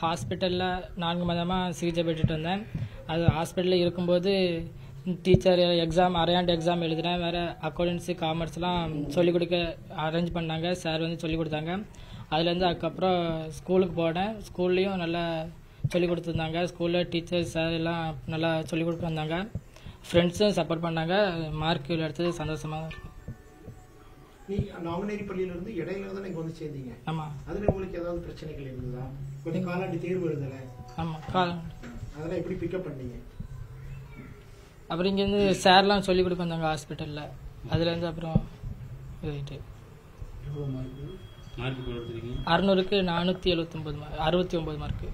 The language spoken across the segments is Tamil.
ஹாஸ்பிட்டலில் நான்கு மாதமாக சிகிச்சை பெற்றுட்டு வந்தேன் அது ஹாஸ்பிட்டலில் இருக்கும்போது டீச்சர் எக்ஸாம் அரையாண்டு எக்ஸாம் எழுதினேன் வேறு அக்கௌண்டன்சி காமர்ஸ்லாம் சொல்லிக் கொடுக்க அரேஞ்ச் பண்ணாங்க சார் வந்து சொல்லிக் கொடுத்தாங்க அதுலேருந்து அதுக்கப்புறம் ஸ்கூலுக்கு போனேன் ஸ்கூல்லேயும் நல்லா சொல்லிக் கொடுத்துருந்தாங்க ஸ்கூலில் டீச்சர் சார் எல்லாம் நல்லா சொல்லிக் கொடுத்து வந்தாங்க ஃப்ரெண்ட்ஸும் சப்போர்ட் பண்ணாங்க மார்க் எடுத்தது சந்தோஷமாக இருக்கு நீ நாங்குநேரி பள்ளியில இருந்து இடையில தான் நீங்க வந்து சேர்ந்தீங்க ஆமாம் அதுல உங்களுக்கு ஏதாவது பிரச்சனைகள் இருந்ததா கொஞ்சம் காலாண்டு தேர்வு எழுதல ஆமாம் கால் அதெல்லாம் எப்படி பிக்கப் பண்ணீங்க அப்புறம் இங்கேருந்து சார்லாம் சொல்லிக் கொடுக்க வந்தாங்க ஹாஸ்பிட்டலில் அதுலேருந்து அப்புறம் இதாயிட்டு மார்க் இப்போ எடுத்துருக்கீங்க அறநூறுக்கு நானூற்றி எழுபத்தொம்பது மார்க் அறுபத்தி ஒம்பது மார்க்கு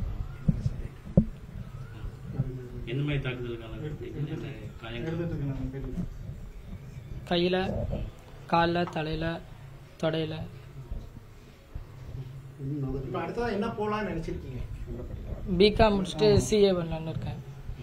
எந்த மாதிரி தாக்குதலுக்கான என்ன காயங்கள் கையில் காலில் தலையில் தொடையில் இப்ப அடுத்ததா என்ன போலாம்னு நினைச்சிருக்கீங்க பிகாம் முடிச்சுட்டு சிஏ பண்ணலான்னு இருக்கேன்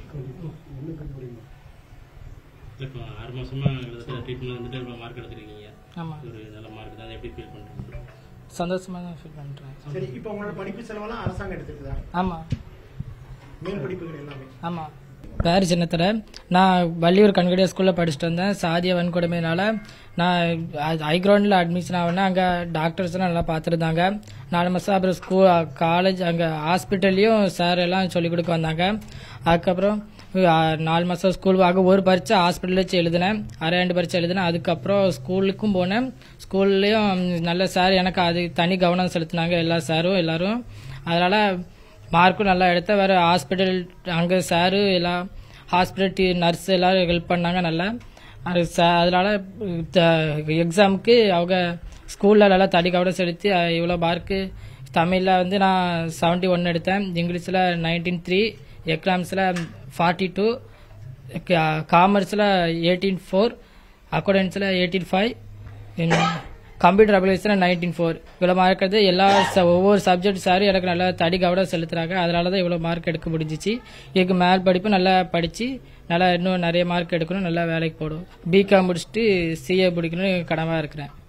இப்போ ஆறு மாசமா கிட்டத்தட்ட ட்ரீட்மெண்ட் வந்துட்டு இவ்வளோ மார்க் எடுத்துருக்கீங்க ஆமாம் ஒரு நல்ல மார்க் தான் அதை எப்படி ஃபீல் பண்ணுறீங்க சந்தோஷமாக தான் ஃபீல் பண்ணுறேன் சரி இப்ப உங்களோட படிப்பு செலவெல்லாம் அரசாங்கம் எடுத்துக்குதா ஆமாம் மேல் படிப்புகள் எல்லாமே ஆமாம் பேர் சின்னத்தர நான் வள்ளியூர் கண்கடியா ஸ்கூலில் படிச்சுட்டு வந்தேன் சாதிய வன்கொடுமையினால நான் ஹைக்ரவுண்டில் அட்மிஷன் ஆகினேன் அங்கே டாக்டர்ஸ்லாம் நல்லா பார்த்துருந்தாங்க நாலு மாதம் அப்புறம் ஸ்கூல் காலேஜ் அங்கே ஹாஸ்பிட்டல்லையும் சார் எல்லாம் சொல்லிக் கொடுக்க வந்தாங்க அதுக்கப்புறம் அஹ், நாலு மாதம் ஸ்கூல் ஆக ஒரு பரீட்சை ஹாஸ்பிட்டல் வச்சு எழுதினேன் அரையாண்டு பரீட்சை எழுதினேன் அதுக்கப்புறம் ஸ்கூலுக்கும் போனேன் ஸ்கூல்லையும் நல்ல சார் எனக்கு அது தனி கவனம் செலுத்தினாங்க எல்லா சாரும் எல்லாரும் அதனால் மார்க்கும் நல்லா எடுத்தேன் வேறு ஹாஸ்பிட்டல் அங்கே சாரு எல்லாம் ஹாஸ்பிட்டல் டி நர்ஸ் எல்லாரும் ஹெல்ப் பண்ணாங்க நல்லா அது ச- அதனால எக்ஸாமுக்கு அவங்க ஸ்கூலில் நல்லா தடி கவனம் செலுத்தி அஹ், இவ்வளோ மார்க்கு தமிழில் வந்து நான் செவன்ட்டி ஒன் எடுத்தேன் இங்கிலீஷில் நைன்டீன் த்ரீ எக்கனாமிக்ஸில் ஃபார்ட்டி டூ காமர்ஸில் எயிட்டீன் ஃபோர் அக்கௌண்டன்ஸில் eighteen five computer application nineteen four இவ்வளோ மார்க் எடுத்து எல்லா ச- ஒவ்வொரு சப்ஜெக்ட் சாரும் எனக்கு நல்லா தடி கவனம் செலுத்துறாங்க அதனால தான் இவ்வளோ மார்க் எடுக்க முடிஞ்சிச்சு இதுக்கு மேல் படிப்பு நல்லா படித்து நல்லா இன்னும் நிறைய மார்க் எடுக்கணும் நல்லா வேலைக்கு போடும் பிகாம் முடிச்சுட்டு சிஏ பிடிக்கணும்னு கடமாக இருக்கிறேன்